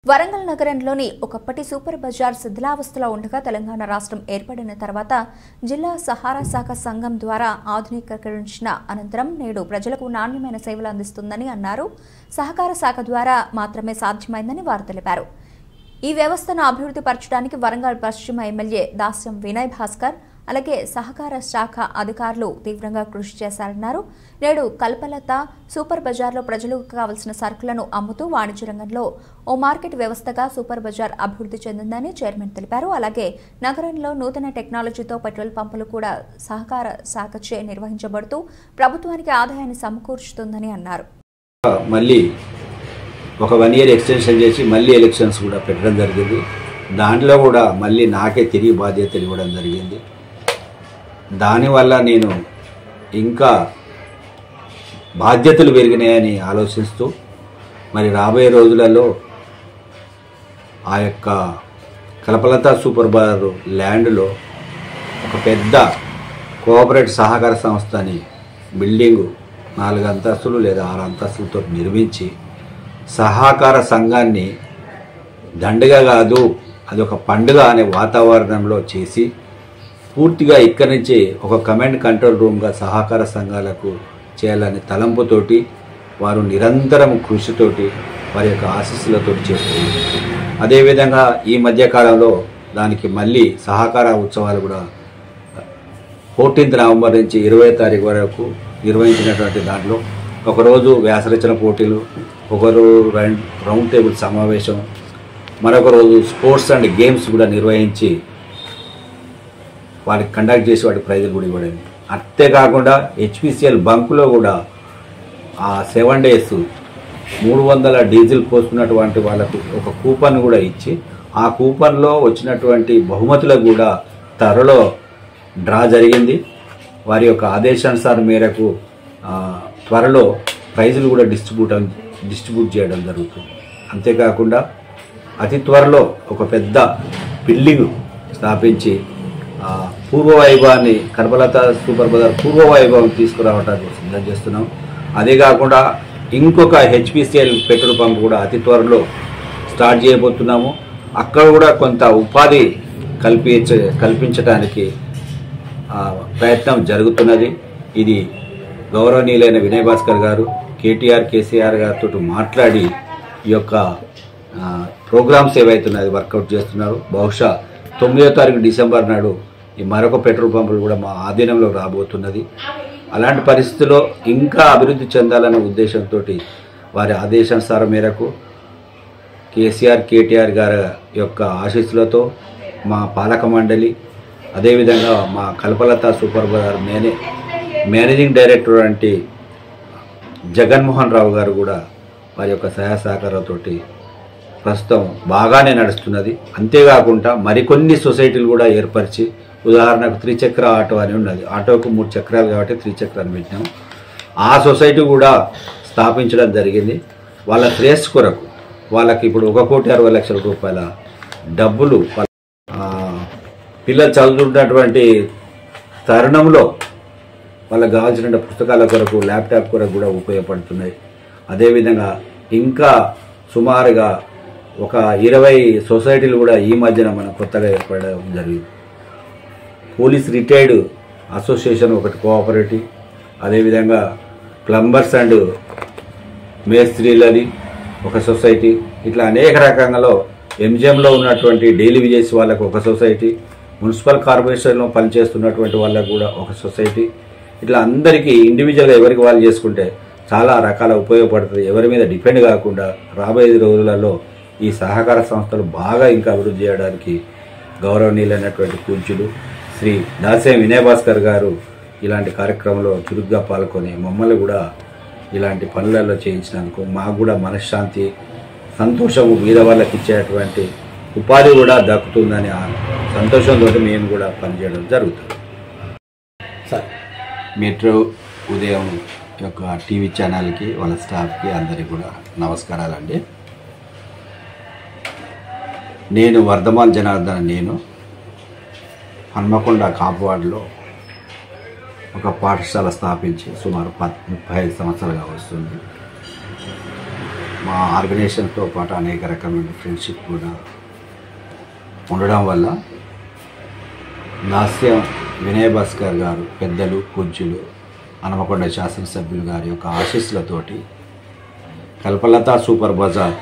వరంగల్ నగరంలోని ఒకప్పటి సూపర్ బజార్ శిథిలావస్థలో ఉండగా తెలంగాణ రాష్ట్రం ఏర్పడిన తర్వాత జిల్లా సహారా శాఖ సంఘం ద్వారా ఆధునీకరించిన అనంతరం నేడు ప్రజలకు నాణ్యమైన సేవలు అందిస్తుందని అన్నారు సహకార శాఖ ద్వారా మాత్రమే సాధ్యమైందని వారు తెలిపారు ఈ వ్యవస్థను అభివృద్ధి పరచడానికి వరంగల్ పశ్చిమ ఎమ్మెల్యే దాస్యం వినయ్ భాస్కర్ అలాగే సహకార శాఖ అధికారులు తీవ్రంగా కృషి చేశారన్నారు నేడు కల్పలత సూపర్ బజార్లో ప్రజలకు కావలసిన సరుకులను అమ్ముతూ వాణిజ్య రంగంలో ఓ మార్కెట్ వ్యవస్థగా సూపర్ బజార్ అభివృద్ధి చెందిందని చైర్మన్ తెలిపారు అలాగే నగరంలో నూతన టెక్నాలజీతో పెట్రోల్ పంపులు కూడా సహకార శాఖచే నిర్వహించబడుతూ ప్రభుత్వానికి ఆదాయాన్ని సమకూర్చుతుందని అన్నారు మళ్ళీ ఒక వన్ ఇయర్ ఎక్స్టెన్షన్ చేసి మళ్ళీ ఎలక్షన్స్ కూడా పెట్టడం జరిగింది దాంట్లో కూడా మళ్ళీ నాకే తిరిగి బాధ్యతలు ఇవ్వడం జరిగింది దానివల్ల నేను ఇంకా బాధ్యతలు పెరిగినాయని ఆలోచిస్తూ మరి రాబోయే రోజులలో ఆ యొక్క కలపలత సూపర్ బార్ ల్యాండ్లో ఒక పెద్ద కోఆపరేట్ సహకార సంస్థని బిల్డింగు నాలుగు అంతస్తులు లేదా ఆరు అంతస్తులతో నిర్మించి సహకార సంఘాన్ని దండగా కాదు అది ఒక పండుగ అనే వాతావరణంలో చేసి పూర్తిగా ఇక్కడి నుంచి ఒక కమాండ్ కంట్రోల్ రూమ్గా సహకార సంఘాలకు చేయాలనే తలంపుతోటి వారు నిరంతరం కృషితోటి వారి యొక్క ఆశీస్సులతో చేస్తున్నారు అదేవిధంగా ఈ మధ్యకాలంలో దానికి మళ్ళీ సహకార ఉత్సవాలు కూడా ఫోర్టీన్త్ నవంబర్ నుంచి ఇరవై తారీఖు వరకు నిర్వహించినటువంటి దాంట్లో ఒకరోజు వ్యాసరచన పోటీలు ఒకరు రౌండ్ రౌండ్ టేబుల్ సమావేశం మరొక రోజు స్పోర్ట్స్ అండ్ గేమ్స్ కూడా నిర్వహించి వారికి కండక్ట్ చేసి వాటి ప్రైజులు కూడా ఇవ్వడం అంతేకాకుండా హెచ్పిసిఎల్ బంకులో కూడా ఆ సెవెన్ డేస్ మూడు వందల డీజిల్ పోసుకున్నటువంటి వాళ్ళకు ఒక కూపన్ కూడా ఇచ్చి ఆ కూపన్లో వచ్చినటువంటి బహుమతులకు కూడా త్వరలో డ్రా జరిగింది వారి యొక్క ఆదేశానుసారం మేరకు ఆ, త్వరలో ప్రైజులు కూడా డిస్ట్రిబ్యూట్ డిస్ట్రిబ్యూట్ చేయడం జరుగుతుంది అంతేకాకుండా అతి త్వరలో ఒక పెద్ద బిల్డింగ్ స్థాపించి ఆ, పూర్వ వైభవాన్ని కర్బలత సూపర్ బజార్ పూర్వ వైభవం తీసుకురావడానికి సిద్ధం చేస్తున్నాం అదే కాకుండా ఇంకొక హెచ్పిసిఎల్ పెట్రోల్ పంప్ కూడా అతి త్వరలో స్టార్ట్ చేయబోతున్నాము అక్కడ కూడా కొంత ఉపాధి కల్పించ కల్పించడానికి ఆ, ప్రయత్నం జరుగుతున్నది ఇది గౌరవనీయులైన వినయ్ భాస్కర్ గారు కేటీఆర్ కేసీఆర్ గారితో మాట్లాడి ఈ యొక్క ఆ, ప్రోగ్రామ్స్ ఏవైతున్నాయి వర్కౌట్ చేస్తున్నారు బహుశా తొమ్మిదో తారీఖు డిసెంబర్ నాడు ఈ మరొక పెట్రోల్ పంపులు కూడా మా ఆధీనంలో రాబోతున్నది అలాంటి పరిస్థితుల్లో ఇంకా అభివృద్ధి చెందాలనే ఉద్దేశంతో వారి ఆదేశానుసారం మేరకు కేసీఆర్ కేటీఆర్ గారి యొక్క ఆశీస్సులతో మా పాలక మండలి అదేవిధంగా మా కల్పలత సూపర్ బజార్ మేనే మేనేజింగ్ డైరెక్టర్ అంటే జగన్మోహన్ రావు గారు కూడా వారి యొక్క సహాయ సహకారంతోటి ప్రస్తుతం బాగానే నడుస్తున్నది అంతేకాకుండా మరికొన్ని సొసైటీలు కూడా ఏర్పరిచి ఉదాహరణకు త్రిచక్ర ఆటో అని ఉన్నది ఆటోకు మూడు చక్రాలు కాబట్టి త్రిచక్రాన్ని పెట్టినాం ఆ సొసైటీ కూడా స్థాపించడం జరిగింది వాళ్ళ శ్రేయస్ కొరకు వాళ్ళకి ఇప్పుడు ఒక కోటి అరవై లక్షల రూపాయల డబ్బులు వాళ్ళ, ఆ, పిల్లలు చదువుతున్నటువంటి తరుణంలో వాళ్ళకి కావాల్సిన పుస్తకాల కొరకు ల్యాప్టాప్ కొరకు కూడా ఉపయోగపడుతున్నాయి అదేవిధంగా ఇంకా సుమారుగా ఒక ఇరవై సొసైటీలు కూడా ఈ మధ్యన మనం కొత్తగా ఏర్పడడం జరిగింది పోలీస్ రిటైర్డ్ అసోసియేషన్ ఒకటి కోఆపరేటివ్ అదేవిధంగా ప్లంబర్స్ అండ్ మేస్త్రీలని ఒక సొసైటీ ఇట్లా అనేక రకంలో ఎంజిఎంలో ఉన్నటువంటి డైలీ విజయస్ వాళ్ళకు ఒక సొసైటీ మున్సిపల్ కార్పొరేషన్లో పనిచేస్తున్నటువంటి వాళ్ళకు కూడా ఒక సొసైటీ ఇట్లా అందరికీ ఇండివిజువల్గా ఎవరికి వాళ్ళు చేసుకుంటే చాలా రకాల ఉపయోగపడుతుంది ఎవరి మీద డిపెండ్ కాకుండా రాబోయే రోజులలో ఈ సహకార సంస్థలు బాగా ఇంకా అభివృద్ధి చేయడానికి గౌరవనీయులైనటువంటి పూజ్యులు శ్రీ దాసేం వినయ్ భాస్కర్ గారు ఇలాంటి కార్యక్రమంలో చురుగ్గా పాల్గొని మమ్మల్ని కూడా ఇలాంటి పనులలో చేయించినందుకు మాకు కూడా మనశ్శాంతి సంతోషము మీద వాళ్ళకి ఇచ్చేటువంటి ఉపాధి కూడా దక్కుతుందని ఆ సంతోషంతో మేము కూడా పనిచేయడం జరుగుతుంది సార్ మెట్రో ఉదయం యొక్క టీవీ ఛానల్కి వాళ్ళ స్టాఫ్కి అందరికీ కూడా నమస్కారాలండి నేను వర్ధమాన్ జనార్దన్ నేను హన్మకొండ కాపువాడలో ఒక పాఠశాల స్థాపించి సుమారు పద్ ముప్పై ఐదు సంవత్సరాలుగా వస్తుంది మా ఆర్గనైజేషన్తో పాటు అనేక రకమైన ఫ్రెండ్షిప్ కూడా ఉండడం వల్ల నాస్యం వినయ్ భాస్కర్ గారు పెద్దలు పూజ్యులు హనుమకొండ శాసనసభ్యులు గారి యొక్క ఆశీస్సులతోటి కల్పలత సూపర్ బజార్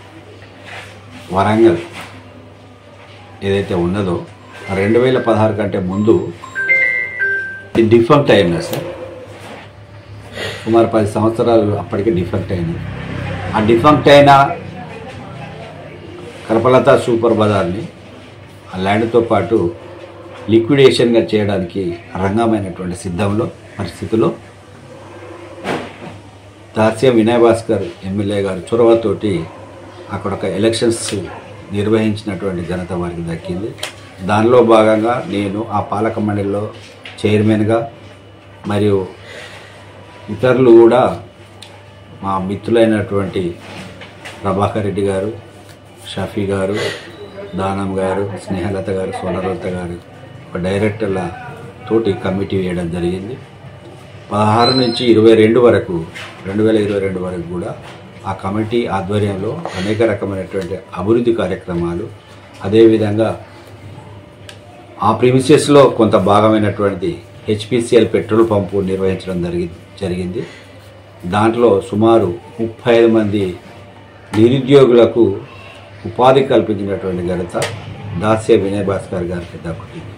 వరంగల్ ఏదైతే ఉన్నదో రెండు వేల పదహారు కంటే ముందు ఇది డిఫెక్ట్ అయింది సార్ సుమారు పది సంవత్సరాలు అప్పటికే డిఫెక్ట్ అయింది ఆ డిఫెక్ట్ అయిన కల్పలత సూపర్ బజార్ని ఆ ల్యాండ్తో పాటు లిక్విడేషన్గా చేయడానికి రంగమైనటువంటి సిద్ధంలో పరిస్థితిలో దాస్యం వినయ్ భాస్కర్ ఎమ్మెల్యే గారి చొరవతోటి అక్కడ ఒక ఎలక్షన్స్ నిర్వహించినటువంటి ఘనత వారికి దక్కింది దానిలో భాగంగా నేను ఆ పాలక మండలిలో చైర్మన్గా మరియు ఇతరులు కూడా మా మిత్రులైనటువంటి ప్రభాకర్ రెడ్డి గారు షఫీ గారు దానం గారు స్నేహలత గారు సోనలత గారు ఒక డైరెక్టర్ల తోటి కమిటీ వేయడం జరిగింది పదహారు నుంచి ఇరవై రెండు వరకు రెండు వేల ఇరవై రెండు వరకు కూడా ఆ కమిటీ ఆధ్వర్యంలో అనేక రకమైనటువంటి అభివృద్ధి కార్యక్రమాలు అదేవిధంగా ఆ ప్రిమిసెస్లో కొంత భాగమైనటువంటి హెచ్పిసిఎల్ పెట్రోల్ పంపు నిర్వహించడం జరిగి జరిగింది దాంట్లో సుమారు ముప్పై ఐదు మంది నిరుద్యోగులకు ఉపాధి కల్పించినటువంటి ఘనత దాస్య వినయ్ భాస్కర్ గారికి దక్కుతుంది